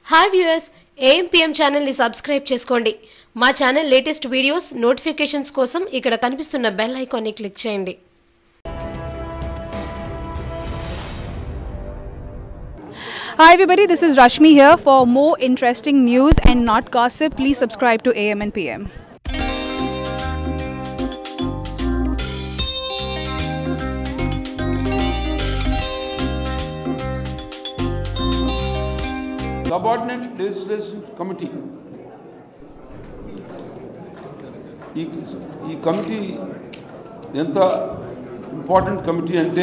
Hi viewers AM PM ఛానల్ని subscribe చేసుకోండి మా ఛానల్ లేటెస్ట్ వీడియోస్ నోటిఫికేషన్స్ కోసం ఇక్కడ కనిపిస్తున్న బెల్ ఐకాన్ని క్లిక్ చేయండి Hi everybody, this is Rashmi here. For more interesting news and not gossip, please subscribe to AM and PM. Subordinate legislation committee ఈ ఈ కమిటీ ఎంత ఇంపార్టెంట్ కమిటీ అంటే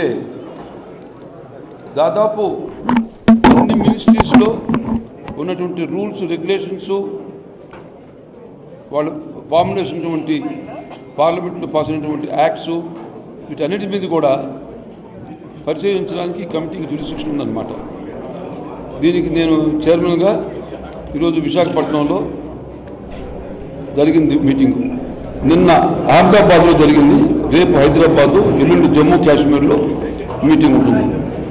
దాదాపు అన్ని మినిస్ట్రీస్లో ఉన్నటువంటి రూల్స్ రెగ్యులేషన్స్ వాళ్ళు ఫార్ములేషన్ ఉన్నటువంటి పార్లమెంట్లో పాస్ అయినటువంటి యాక్ట్స్ వీటన్నిటి మీద కూడా పరిశీలించడానికి ఈ కమిటీకి జ్యూరిస్డిక్షన్ ఉందన్నమాట దీనికి నేను చైర్మన్గా ఈరోజు విశాఖపట్నంలో జరిగింది మీటింగు నిన్న అహ్మదాబాద్లో జరిగింది రేపు హైదరాబాదు ఎల్లుండి జమ్మూ కాశ్మీర్లో మీటింగ్ ఉంటుంది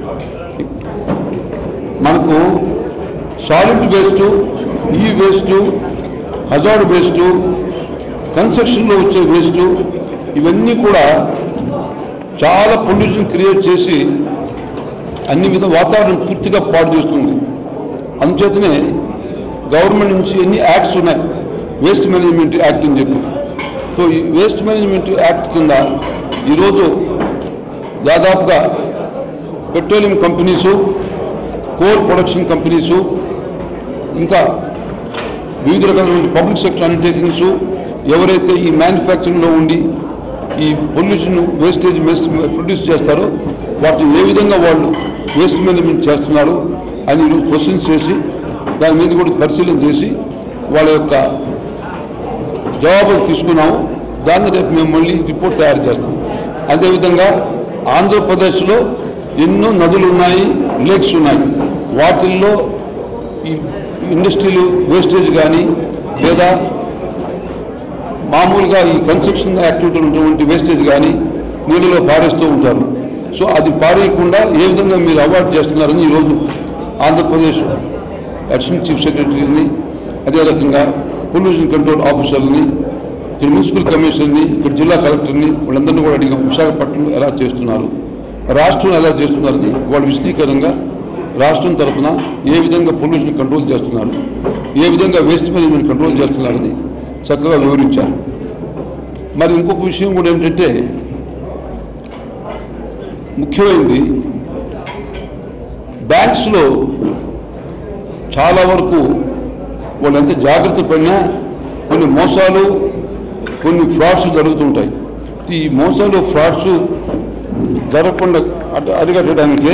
మనకు సాలిడ్ వేస్ట్ ఈ వేస్ట్ హజార్డ్ వేస్ట్ కన్స్ట్రక్షన్లో వచ్చే వేస్ట్ ఇవన్నీ కూడా చాలా పొల్యూషన్ క్రియేట్ చేసి అన్ని విధ వాతావరణం పూర్తిగా పాడు చేస్తుంది అందుచేతనే గవర్నమెంట్ నుంచి ఎన్ని యాక్ట్స్ ఉన్నాయి వేస్ట్ మేనేజ్మెంట్ యాక్ట్ అని చెప్పి సో ఈ వేస్ట్ మేనేజ్మెంట్ యాక్ట్ కింద ఈరోజు దాదాపుగా petroleum companies coal production companies ఇంకా వివిధ రకాలైన పబ్లిక్ సెక్టర్ అండర్టేకింగ్స్ ఎవరైతే ఈ మ్యానుఫ్యాక్చరింగ్లో ఉండి ఈ పొల్యూషన్ వేస్టేజ్ వేస్ట్ ప్రొడ్యూస్ చేస్తారో వాటిని ఏ విధంగా వాళ్ళు వేస్ట్ మేనేజ్మెంట్ చేస్తున్నారు అని ఈరోజు క్వశ్చన్స్ చేసి దాని మీద కూడా పరిశీలన చేసి వాళ్ళ యొక్క జవాబులు తీసుకున్నాము దాన్ని రేపు మేము మళ్ళీ రిపోర్ట్ తయారు చేస్తాం అదేవిధంగా ఆంధ్రప్రదేశ్లో ఎన్నో నదులు ఉన్నాయి లేక్స్ ఉన్నాయి వాటిల్లో ఈ ఇండస్ట్రియల్ వేస్టేజ్ కానీ లేదా మామూలుగా ఈ కన్స్ట్రక్షన్ యాక్టివిటీ ఉన్నటువంటి వేస్టేజ్ కానీ నీళ్ళలో పారేస్తూ ఉంటారు సో అది పారేయకుండా ఏ విధంగా మీరు అవాయిడ్ చేస్తున్నారని ఈరోజు ఆంధ్రప్రదేశ్ అడిషనల్ చీఫ్ సెక్రటరీని అదే రకంగా పొల్యూషన్ కంట్రోల్ ఆఫీసర్ని ఇక్కడ మున్సిపల్ కమిషనర్ని ఇక్కడ జిల్లా కలెక్టర్ని వాళ్ళందరినీ కూడా అడిగాం విశాఖపట్నం ఎలా చేస్తున్నారు రాష్ట్రం ఎలా చేస్తున్నారని వాళ్ళు విశదీకరంగా రాష్ట్రం తరఫున ఏ విధంగా పొల్యూషన్ కంట్రోల్ చేస్తున్నారు ఏ విధంగా వేస్ట్ మేనేజ్మెంట్ కంట్రోల్ చేస్తున్నారని చక్కగా వివరించారు మరి ఇంకొక విషయం కూడా ఏంటంటే ముఖ్యమైనది బ్యాంక్స్లో చాలా వరకు వాళ్ళు ఎంత జాగ్రత్త పడినా కొన్ని మోసాలు కొన్ని ఫ్రాడ్స్ జరుగుతుంటాయి ఈ మోసాలు ఫ్రాడ్స్ జరగకుండా అడ్డ- అరికట్టడానికి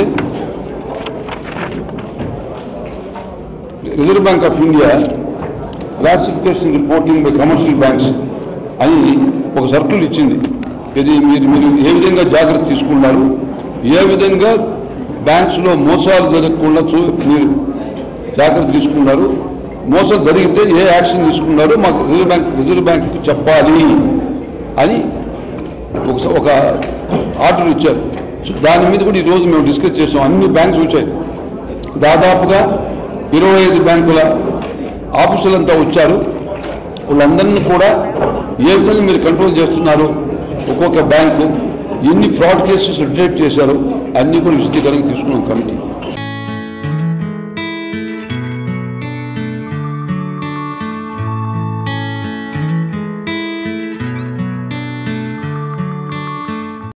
Reserve Bank of India classification reporting by commercial banks అని ఒక సర్కిల్ ఇచ్చింది ఇది మీరు మీరు ఏ విధంగా జాగ్రత్త తీసుకున్నారు ఏ విధంగా బ్యాంక్స్లో మోసాలు జరగకుండా చూ మీరు జాగ్రత్త తీసుకున్నారు మోసం జరిగితే ఏ యాక్షన్ తీసుకున్నారో మాకు రిజర్వ్ బ్యాంక్ రిజర్వ్ బ్యాంక్కి చెప్పాలి అని ఒక ఒక ఆర్డర్ ఇచ్చారు సో దాని మీద కూడా ఈరోజు మేము డిస్కస్ చేసాం అన్ని బ్యాంక్స్ వచ్చాయి దాదాపుగా ఇరవై ఐదు బ్యాంకుల ఆఫీసులంతా వచ్చారు వాళ్ళందరినీ కూడా ఏ విధంగా మీరు కంట్రోల్ చేస్తున్నారు ఒక్కొక్క బ్యాంకు ఎన్ని ఫ్రాడ్ కేసెస్ డిటెక్ట్ చేశారు అన్నీ కూడా విశదీకరణకు తీసుకున్నాం కమిటీ